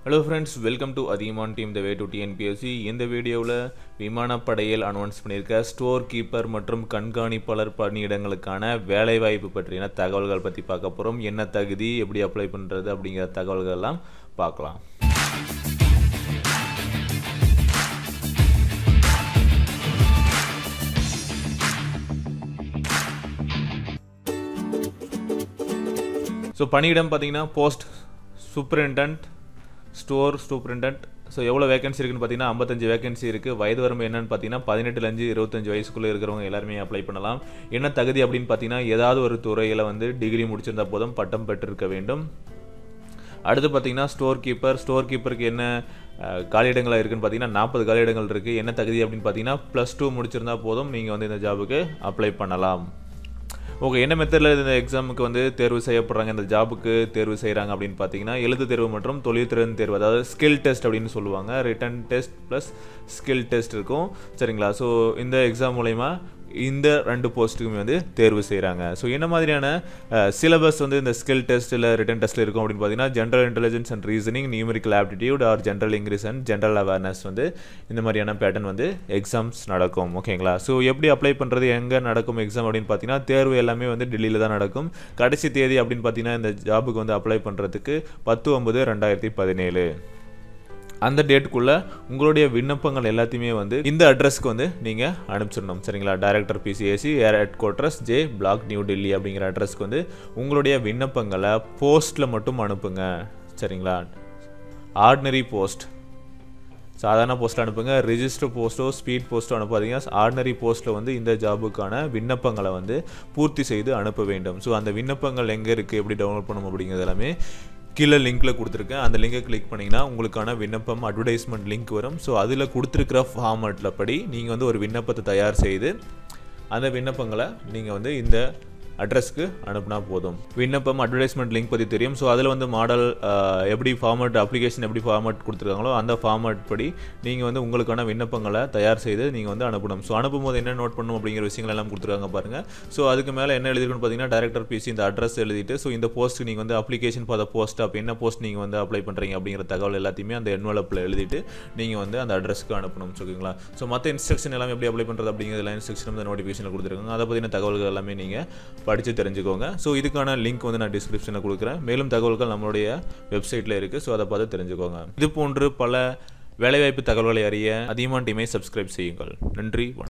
hello friends welcome to Athigaman team the way to TNPSC இந்த வீடியோவில் விமானப்படையில் அனௌன்ஸ் பண்ணியிருக்க ஸ்டோர் கீப்பர் மற்றும் கண்காணிப்பாளர் பணியிடங்களுக்கான வேலைவாய்ப்பு பற்றின தகவல்கள் பற்றி பார்க்க போகிறோம் என்ன தகுதி எப்படி அப்ளை பண்ணுறது அப்படிங்கிற தகவல்கள் எல்லாம் பார்க்கலாம் ஸோ பணியிடம் பார்த்தீங்கன்னா post superintendent store superintendent so எவ்வளோ வேகன்சி இருக்குன்னு பார்த்தீங்கன்னா ஐம்பத்தஞ்சு வேகன்சி இருக்குது வயது வரம்பு என்னன்னு பார்த்தீங்கன்னா பதினெட்டுலேருந்து இருபத்தஞ்சு வயசுக்குள்ளே இருக்கிறவங்க எல்லாருமே அப்ளை பண்ணலாம் என்ன தகுதி அப்படின்னு பார்த்தீங்கன்னா ஏதாவது ஒரு துறையில் வந்து டிகிரி முடிச்சிருந்தா போதும் பட்டம் பெற்றிருக்க வேண்டும் அடுத்து பார்த்தீங்கன்னா ஸ்டோர் கீப்பர் ஸ்டோர் கீப்பருக்கு என்ன அஹ், காலியிடங்களா இருக்குன்னு பார்த்தீங்கன்னா நாற்பது காலியிடங்கள் இருக்குது என்ன தகுதி அப்படின்னு பார்த்தீங்கன்னா ப்ளஸ் டூ முடிச்சிருந்தா போதும் நீங்கள் வந்து இந்த ஜாபுக்கு அப்ளை பண்ணலாம் ஓகே என்ன மெத்தடில் இந்த எக்ஸாமுக்கு வந்து தேர்வு செய்யப்படுறாங்க இந்த ஜாபுக்கு தேர்வு செய்கிறாங்க அப்படின்னு பார்த்தீங்கன்னா எழுத்து தேர்வு மற்றும் தொழில்திறன் தேர்வு அதாவது ஸ்கில் டெஸ்ட் அப்படின்னு சொல்லுவாங்க written test plus skill test இருக்கும் சரிங்களா ஸோ இந்த எக்ஸாம் மூலயமா இந்த ரெண்டு போஸ்ட்டுக்குமே வந்து தேர்வு செய்கிறாங்க ஸோ என்ன மாதிரியான சிலபஸ் வந்து இந்த ஸ்கில் டெஸ்ட் இல்லை ரிட்டன் டெஸ்ட்டில் இருக்கும் அப்படின்னு பார்த்தீங்கன்னா general intelligence and reasoning numerical aptitude or general English and general awareness வந்து இந்த மாதிரியான பேட்டர்ன் வந்து எக்ஸாம்ஸ் நடக்கும் ஓகேங்களா ஸோ எப்படி அப்ளை பண்ணுறது எங்கே நடக்கும் எக்ஸாம் அப்படின்னு பார்த்தீங்கன்னா தேர்வு எல்லாமே வந்து டெல்லியில் தான் நடக்கும் கடைசி தேதி அப்படின்னு பார்த்தீங்கன்னா இந்த ஜாபுக்கு வந்து அப்ளை பண்ணுறதுக்கு பத்து ஒன்பது ரெண்டாயிரத்தி பதினேழு அந்த டேட்டுக்குள்ளே உங்களுடைய விண்ணப்பங்கள் எல்லாத்தையுமே வந்து இந்த அட்ரஸ்க்கு வந்து நீங்கள் அனுப்பிச்சிடணும் சரிங்களா director PCAC air headquarters J block new Delhi அப்படிங்கிற அட்ரஸ்க்கு வந்து உங்களுடைய விண்ணப்பங்களை போஸ்ட்டில் மட்டும் அனுப்புங்க சரிங்களா ஆர்டினரி போஸ்ட் சாதாரண போஸ்ட்டில் அனுப்புங்க ரிஜிஸ்டர் போஸ்ட்டோ ஸ்பீட் போஸ்ட்டோ அனுப்பாதீங்க ஆர்டினரி போஸ்ட்டில் வந்து இந்த ஜாபுக்கான விண்ணப்பங்களை வந்து பூர்த்தி செய்து அனுப்ப வேண்டும் ஸோ அந்த விண்ணப்பங்கள் எங்கே இருக்குது எப்படி டவுன்லோட் பண்ணணும் அப்படிங்கிறது எல்லாமே கீழே லிங்க்கில் கொடுத்துருக்கேன் அந்த லிங்கை கிளிக் பண்ணிங்கன்னா உங்களுக்கான விண்ணப்பம் அட்வர்டைஸ்மெண்ட் லிங்க் வரும் ஸோ அதில் கொடுத்துருக்கிற ஃபார்மேட்டில் படி நீங்கள் வந்து ஒரு விண்ணப்பத்தை தயார் செய்து அந்த விண்ணப்பங்களை நீங்கள் வந்து இந்த அட்ரஸ்க்கு அனுப்புனா போதும் விண்ணப்பம் அட்வர்டைஸ்மெண்ட் லிங்க் பற்றி தெரியும் ஸோ அதில் வந்து மாடல் எப்படி ஃபார்மேட் அப்ளிகேஷன் எப்படி ஃபார்மேட் கொடுத்துருக்காங்களோ அந்த ஃபார்மேட் படி நீங்கள் வந்து உங்களுக்கான விண்ணப்பங்களை தயார் செய்து நீங்கள் வந்து அனுப்பணும் ஸோ அனுப்பும்போது என்ன நோட் பண்ணணும் அப்படிங்கிற விஷயங்கள் எல்லாம் கொடுத்துருக்காங்க பாருங்கள் ஸோ அதுக்கு மேலே என்ன எழுதிருக்குன்னு பார்த்தீங்கன்னா டேரக்டர் பிசி இந்த அட்ரஸ் எழுதிட்டு ஸோ இந்த போஸ்ட் நீங்கள் வந்து அப்ளிகேஷன் ஃபார் த போஸ்ட் அப்போ என்ன போஸ்ட் நீங்கள் வந்து அப்ளை பண்ணுறீங்க அப்படிங்கிற தகவல் எல்லாத்தையுமே அந்த என்வலப்பில் எழுதிட்டு நீங்கள் வந்து அந்த அட்ரஸ்க்கு அனுப்பணும் ஓகேங்களா ஸோ மற்ற இன்ஸ்ட்ரக்ஷன் எல்லாமே எப்படி அப்ளை பண்ணுறது அப்படிங்கிறது எல்லாம் இன்ஸ்ட்ரக்ஷன் வந்து நோட்டிஃபிகேஷனில் கொடுத்துருக்காங்க அதை பற்றின தகவல்கள் எல்லாமே நீங்கள் படித்து தெரிஞ்சுக்கோங்க ஸோ இதுக்கான லிங்க் வந்து நான் டிஸ்கிரிப்ஷனில் கொடுக்குறேன் மேலும் தகவல்கள் நம்மளுடைய வெப்சைட்டில் இருக்குது ஸோ அதை பார்த்து தெரிஞ்சுக்கோங்க இது போன்று பல வேலைவாய்ப்பு தகவல்களை அறிய அதிகமான டீமை சப்ஸ்கிரைப் செய்யுங்கள் நன்றி வணக்கம்